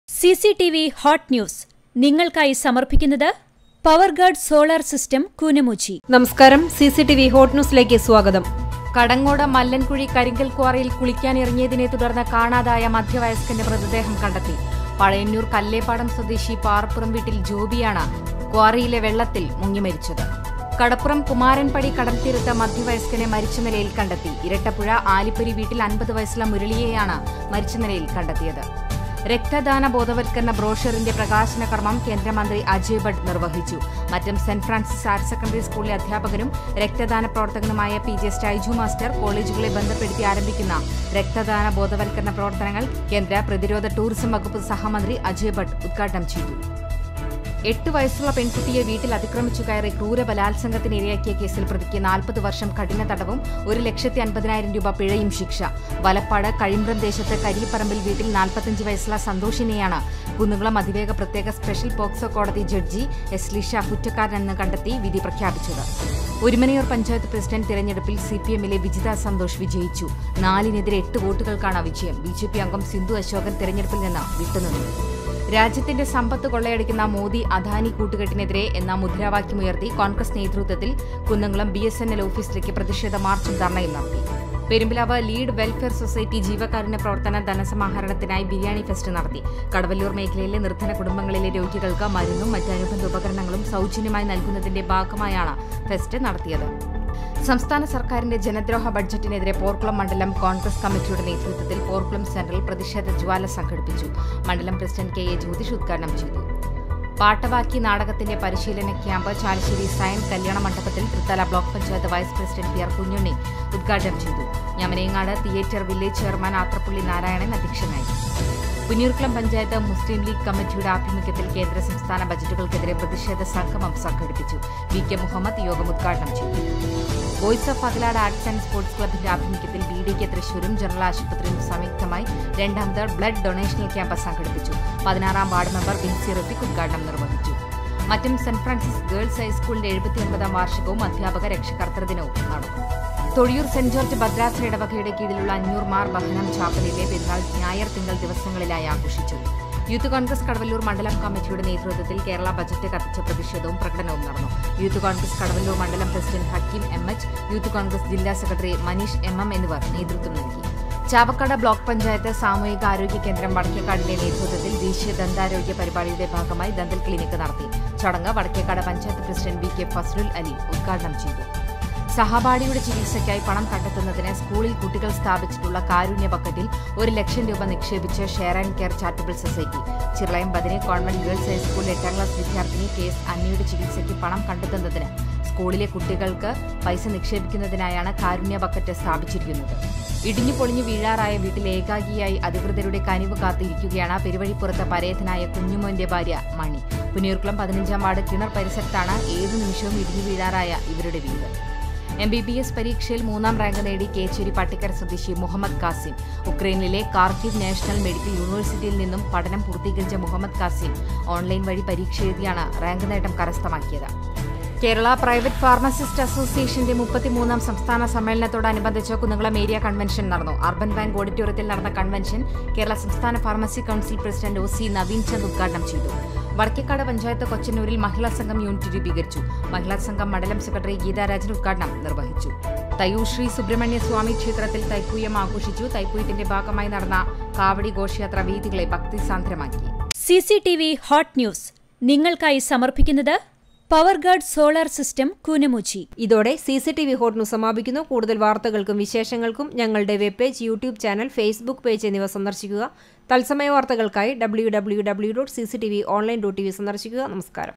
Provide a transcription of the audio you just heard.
C C T V hot news നിങ്ങൾക്കായി സമർപ്പിക്കുന്നത് power guard solar system Koonamuchi നമസ്കാരം C C T V hot ന്യൂസിലേക്ക് സ്വാഗതം കടങ്ങോട് മല്ലൻകുഴി കരിങ്കൽ ക്വാറിയിൽ കുളിക്കാനിറങ്ങിയതിനെ തുടർന്ന് കാണാതായ മധ്യവയസ്കന്റെ മൃതദേഹം കണ്ടെത്തി പഴയന്നൂർ കല്ലേപ്പാടം സ്വദേശി പാറപ്പുറം വീട്ടിൽ ജോബിയാണ് ക്വാറിയിലെ വെള്ളത്തിൽ മുങ്ങി മരിച്ചത് കടപ്പുറം കുമാരൻപടി കടൽത്തീരത്ത് മധ്യവയസ്കനെ മരിച്ച നിലയിൽ കണ്ടെത്തി ഇരട്ടപ്പുഴ ആലിപ്പരി വീട്ടിൽ അൻപത് വയസ്സുള്ള മുരളിയെയാണ് മരിച്ച നിലയിൽ കണ്ടെത്തിയത് രക്തദാന ബോധവൽക്കരണ ബ്രോഷറിന്റെ പ്രകാശന കർമ്മം കേന്ദ്രമന്ത്രി അജയ് ഭട്ട് നിർവഹിച്ചു മറ്റും സെന്റ് ഫ്രാൻസിസ് ഹയർ സെക്കൻഡറി സ്കൂളിലെ അധ്യാപകനും രക്തദാന പ്രവർത്തകനുമായ പി ജെ സ്റ്റൈജു മാസ്റ്റർ കോളേജുകളെ ബന്ധപ്പെടുത്തി ആരംഭിക്കുന്ന രക്തദാന ബോധവൽക്കരണ പ്രവർത്തനങ്ങൾ കേന്ദ്ര പ്രതിരോധ ടൂറിസം വകുപ്പ് സഹമന്ത്രി അജയ് ഭട്ട് ഉദ്ഘാടനം ചെയ്തു എട്ട് വയസ്സുള്ള പെൺകുട്ടിയെ വീട്ടിൽ അതിക്രമിച്ചു കയറി ക്രൂര ബലാത്സംഗത്തിന് ഇരയാക്കിയ കേസിൽ പ്രതിക്ക് നാൽപ്പത് വർഷം കഠിന തടവും ഒരു ലക്ഷത്തി അൻപതിനായിരം രൂപ പിഴയും ശിക്ഷ വലപ്പാട് കഴിമ്പ്രം ദേശത്ത് കരിപ്പറമ്പിൽ വീട്ടിൽ നാൽപ്പത്തഞ്ച് വയസ്സുള്ള സന്തോഷിനെയാണ് കുന്നുകുളം അതിവേഗ പ്രത്യേക സ്പെഷ്യൽ പോക്സോ കോടതി ജഡ്ജി എസ് ലിഷ കുറ്റക്കാരനെന്ന് കണ്ടെത്തി വിധി പ്രഖ്യാപിച്ചത് ഒരുമനയൂർ പഞ്ചായത്ത് പ്രസിഡന്റ് തിരഞ്ഞെടുപ്പിൽ സി പി എമ്മിലെ വിജിത സന്തോഷ് വിജയിച്ചു നാലിനെതിരെ എട്ട് വോട്ടുകൾക്കാണ് വിജയം ബി ജെ പി അംഗം സിന്ധു അശോകൻ തിരഞ്ഞെടുപ്പിൽ നിന്ന് വിട്ടുനിന്നു രാജ്യത്തിന്റെ സമ്പത്ത് കൊള്ളയടിക്കുന്ന മോദി അദാനി കൂട്ടുകെട്ടിനെതിരെ എന്ന മുദ്രാവാക്യമുയർത്തി കോൺഗ്രസ് നേതൃത്വത്തിൽ Kunnamkulam B S N L ഓഫീസിലേക്ക് പ്രതിഷേധ മാർച്ചും ധർണയും നടത്തി പെരുമ്പിലാവ് ലീഡ് വെൽഫെയർ സൊസൈറ്റി ജീവകാരുണ്യ പ്രവർത്തന ധനസമാഹരണത്തിനായി ബിരിയാണി ഫെസ്റ്റ് നടത്തി കടവല്ലൂർ മേഖലയിലെ നിർധന കുടുംബങ്ങളിലെ രോഗികൾക്ക് മരുന്നും മറ്റ് അനുബന്ധ ഉപകരണങ്ങളും സൗജന്യമായി നൽകുന്നതിന്റെ ഭാഗമായാണ് ഫെസ്റ്റ് നടത്തിയത് സംസ്ഥാന സർക്കാരിന്റെ ജനദ്രോഹ ബഡ്ജറ്റിനെതിരെ പോർക്കുളം മണ്ഡലം കോൺഗ്രസ് കമ്മിറ്റിയുടെ നേതൃത്വത്തിൽ പോർക്കുളം സെന്ററിൽ പ്രതിഷേധ ജ്വാല സംഘടിപ്പിച്ചു മണ്ഡലം പ്രസിഡന്റ് കെ എ ജ്യോതിഷ് ഉദ്ഘാടനം ചെയ്തു പാട്ടവാക്കി നാടകത്തിന്റെ പരിശീലന ക്യാമ്പ് ചാലശ്ശേരി സയൻ കല്യാണ മണ്ഡപത്തിൽ Thrithala block panchayat vice president P R Kunjunni ഉദ്ഘാടനം ചെയ്തു ഞമനേങ്ങാട് theatre village chairman Athrappally Narayanan അധ്യക്ഷനായി പുന്നൂർക്കുളം പഞ്ചായത്ത് മുസ്ലിം ലീഗ് കമ്മിറ്റിയുടെ ആഭിമുഖ്യത്തിൽ കേന്ദ്ര സംസ്ഥാന ബജറ്റുകൾക്കെതിരെ പ്രതിഷേധ സംഗമം സംഘടിപ്പിച്ചു വി കെ മുഹമ്മദ് യോഗം ഉദ്ഘാടനം ചെയ്തു voice of Akhilad arts and sports ക്ലബിന്റെ ആഭിമുഖ്യത്തിൽ ബി ഡി കെ തൃശൂരും ജനറൽ ആശുപത്രിയും സംയുക്തമായി രണ്ടാമത് ബ്ലഡ് ഡൊണേഷണൽ ക്യാമ്പ് സംഘടിപ്പിച്ചു പതിനാറാം വാർഡ് മെമ്പർ ബിൻസി റഫീഖ് ഉദ്ഘാടനം നിർവഹിച്ചു മറ്റും സെന്റ് ഫ്രാൻസിസ് ഗേൾസ് ഹൈസ്കൂളിന്റെ എഴുപത്തിയൊൻപതാം വാർഷികവും അധ്യാപക രക്ഷകർത്തൃ ദിനവും നടന്നു തൊഴിയൂർ സെന്റ് ജോർജ് ഭദ്രാസന ഇടവകയുടെ കീഴിലുള്ള അഞ്ഞൂർ മാർ ബഹനം ചാപ്പലിലെ പെരുന്നാൾ ഞായർ തിങ്കൾ ദിവസങ്ങളിലായി ആഘോഷിച്ചു യൂത്ത് കോൺഗ്രസ് കടവല്ലൂർ മണ്ഡലം കമ്മിറ്റിയുടെ നേതൃത്വത്തിൽ കേരള ബജറ്റ് കത്തിച്ച പ്രതിഷേധവും പ്രകടനവും നടന്നു യൂത്ത് കോൺഗ്രസ് കടവല്ലൂർ മണ്ഡലം president Hakeem M H youth Congress ജില്ലാ സെക്രട്ടറി മനീഷ് എം എം എന്നിവർ നേതൃത്വം നൽകി ചാവക്കാട് ബ്ലോക്ക് പഞ്ചായത്ത് സാമൂഹിക ആരോഗ്യ കേന്ദ്രം വടക്കേക്കാടിന്റെ നേതൃത്വത്തിൽ ദേശീയ ദന്താരോഗ്യ പരിപാടിയുടെ ഭാഗമായി ദന്തൽ ക്ലിനിക്ക് നടത്തി ചടങ്ങ് Vadakkekad panchayat president B K Fazlul Ali ഉദ്ഘാടനം ചെയ്തു സഹപാഠിയുടെ ചികിത്സയ്ക്കായി പണം കണ്ടെത്തുന്നതിന് സ്കൂളിൽ കുട്ടികൾ സ്ഥാപിച്ചിട്ടുള്ള കാരുണ്യ ബക്കറ്റിൽ ഒരു ലക്ഷം രൂപ നിക്ഷേപിച്ച് share and care charitable society Chiralayam ബദിനെ ഗവൺമെന്റ് ഗേൾസ് ഹൈസ്കൂൾ എട്ടാം ക്ലാസ് വിദ്യാർത്ഥിനി കെ എസ് അന്നയുടെ ചികിത്സയ്ക്ക് പണം കണ്ടെത്തുന്നതിന് സ്കൂളിലെ കുട്ടികൾക്ക് പൈസ നിക്ഷേപിക്കുന്നതിനായാണ് കാരുണ്യ ബക്കറ്റ് സ്ഥാപിച്ചിരിക്കുന്നത് ഇടിഞ്ഞു പൊളിഞ്ഞു വീഴാറായ വീട്ടിൽ ഏകാഗിയായി അധികൃതരുടെ കനിവ് കാത്തിരിക്കുകയാണ് പെരുവഴിപ്പുറത്ത് പരേതനായ കുഞ്ഞുമോന്റെ ഭാര്യ മണി പുന്നൂർക്കുളം പതിനഞ്ചാം വാർഡ് കിണർ പരിസരത്താണ് ഏതു നിമിഷവും ഇടിഞ്ഞു വീഴാറായ ഇവരുടെ വീട് എം ബി ബി എസ് പരീക്ഷയിൽ മൂന്നാം റാങ്ക് നേടി കേച്ചേരി പട്ടിക്കര സ്വദേശി മുഹമ്മദ് കാസിം ഉക്രൈനിലെ കാർക്കിവ് നാഷണൽ മെഡിക്കൽ യൂണിവേഴ്സിറ്റിയിൽ നിന്നും പഠനം പൂർത്തീകരിച്ച മുഹമ്മദ് കാസിം ഓൺലൈൻ വഴി പരീക്ഷ എഴുതിയാണ് റാങ്ക് നേട്ടം കരസ്ഥമാക്കിയത് കേരള പ്രൈവറ്റ് ഫാർമസിസ്റ്റ് അസോസിയേഷന്റെ മുപ്പത്തിമൂന്നാം സംസ്ഥാന സമ്മേളനത്തോടനുബന്ധിച്ച് കുന്നംകുളം ഏരിയ കൺവെൻഷൻ നടന്നു അർബൻ ബാങ്ക് ഓഡിറ്റോറിയത്തിൽ നടന്ന കൺവെൻഷൻ കേരള സംസ്ഥാന pharmacy council president O C Naveen Chand ഉദ്ഘാടനം ചെയ്തു വടക്കേക്കാട് പഞ്ചായത്ത് കൊച്ചന്നൂരിൽ മഹിളാ സംഘം യൂണിറ്റ് രൂപീകരിച്ചു മഹിളാ സംഘം മണ്ഡലം സെക്രട്ടറി ഗീതാരാജൻ ഉദ്ഘാടനം നിർവഹിച്ചു തയ്യൂർ ശ്രീ സുബ്രഹ്മണ്യ സ്വാമി ക്ഷേത്രത്തിൽ തൈപ്പൂയം ആഘോഷിച്ചു തൈപ്പൂയത്തിന്റെ ഭാഗമായി നടന്ന കാവടി ഘോഷയാത്ര വീഥികളെ ഭക്തിസാന്ദ്രമാക്കി C C T V hot news നിങ്ങൾക്കായി സമർപ്പിക്കുന്നത് power guard solar system Koonamoochi ഇതോടെ C C T V hot news സമാപിക്കുന്നു കൂടുതൽ വാർത്തകൾക്കും വിശേഷങ്ങൾക്കും ഞങ്ങളുടെ web page YouTube channel Facebook page എന്നിവ സന്ദർശിക്കുക തത്സമയ വാർത്തകൾക്കായി W W W dot C C T V online dot T V സന്ദർശിക്കുക നമസ്കാരം